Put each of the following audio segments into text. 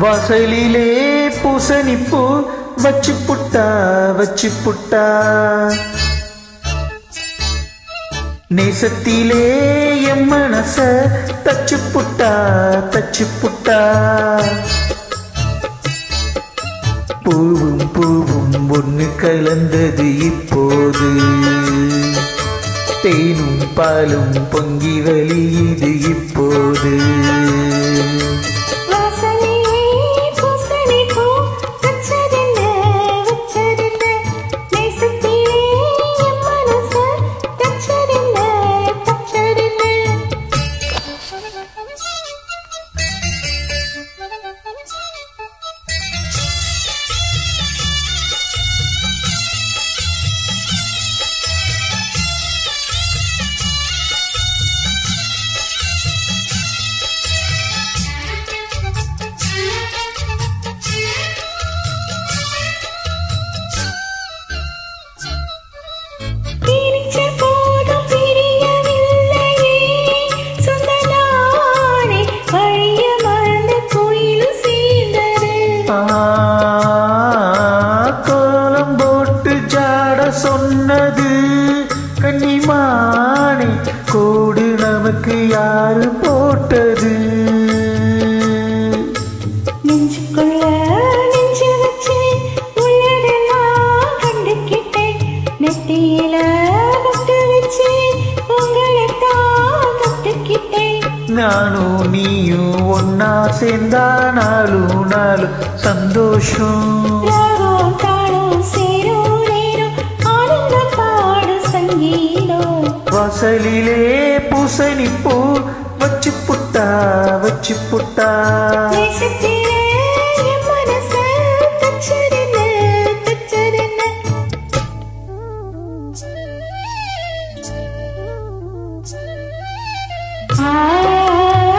வாசலிலே பூசணிப்பூ வச்சு புட்டா வச்சு புட்டா நேசத்திலே என் மனச தச்சு புட்டா தச்சு புட்டா பூவும் பூவும் ஒன்று கலந்தது இப்போது தேனும் பாலும் பொங்கி வழியுது இப்போது வாசலிலே பூசணி பூ வச்சதென்ன வச்சதென்ன நேசத்திலே என் மனச தச்சதென்ன தச்சதென்ன பிரிச்ச போதும் பிரியவில்லையே சொந்த நானே வழிய மறந்த கோயிலும் சேர்ந்தது ஆ, கோலம் போட்டு ஜாட சொன்னது கன்னிமானே கோடு நமக்கு யாரு போட்டது நெஞ்சுக்குள்ள நெஞ்சு வச்சு உள்ளதெல்லாம் கண்டுக்கிட்டேன் நெத்தியில பொட்டு வச்சு உங்களைத்தான் தொட்டுக்கிட்டேன் நானும் நீயும் ஒன்னா சேர்ந்தா நாளும் நாளும் சந்தோஷம் ராகம் தாளம் சேரும் நேரம் ஆனந்த பாடு சங்கீதம் வாசலிலே பூசணிப்பூ வச்சு புட்டா வச்சு புட்டா நேசத்திலே என் மனச தச்சதென்ன தச்சதென்ன ஆ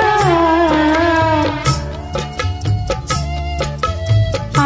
ஆ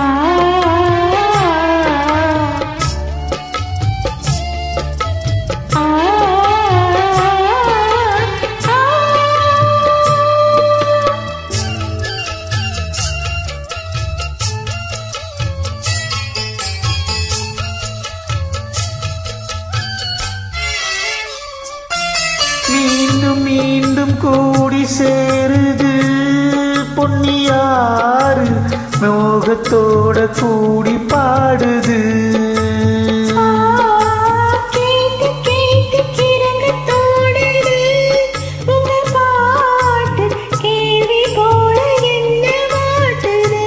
மீண்டும் மீண்டும் கூடி சேருது பொன்னியாறு மோகத்தோட கூடி பாடுது கேட்டு கேட்டு கிறங்க தோடுது உங்க பாட்டு கேள்வி போல என்ன மாட்டுது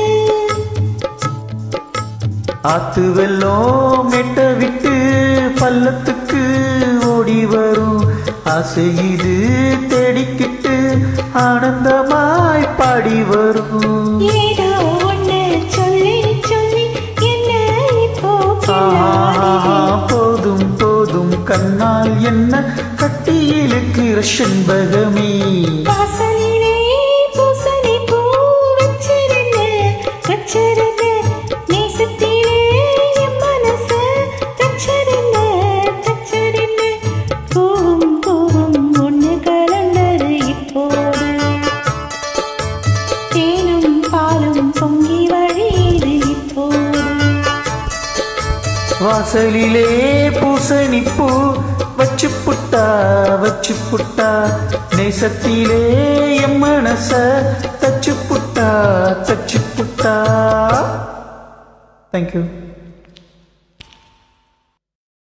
ஆத்து வெள்ளம் மெட்ட விட்டு பள்ளத்துக்கு ஓடி வரும் ஆசை இது தேடிக்கிட்டு ஆனந்தமாய் பாடி வரும் ஏதோ ஒண்ணு சொல்லி சொல்லி என்ன இப்போ ஆஹா, கிள்ளாதே. போதும் போதும் கண்ணால் என்ன கட்டி இழுக்கிற செண்பகமே வாசலிலே பூசணி பூ வச்சிருந்த வச்சிருந்த நேசத்திலே என் மனச தச்சிருந்த தச்சிருந்த பூவும் பூவும் ஒண்ணு கலந்தது இப்போது தேனும் பாலும் பொங்கி வழியுது இப்போது வாசலிலே பூசணிப்பூ வச்சு புட்டா வச்சு புட்டா நேசத்திலே என் மனச தச்சு புட்டா தச்சு புட்டா தேங்க்யூ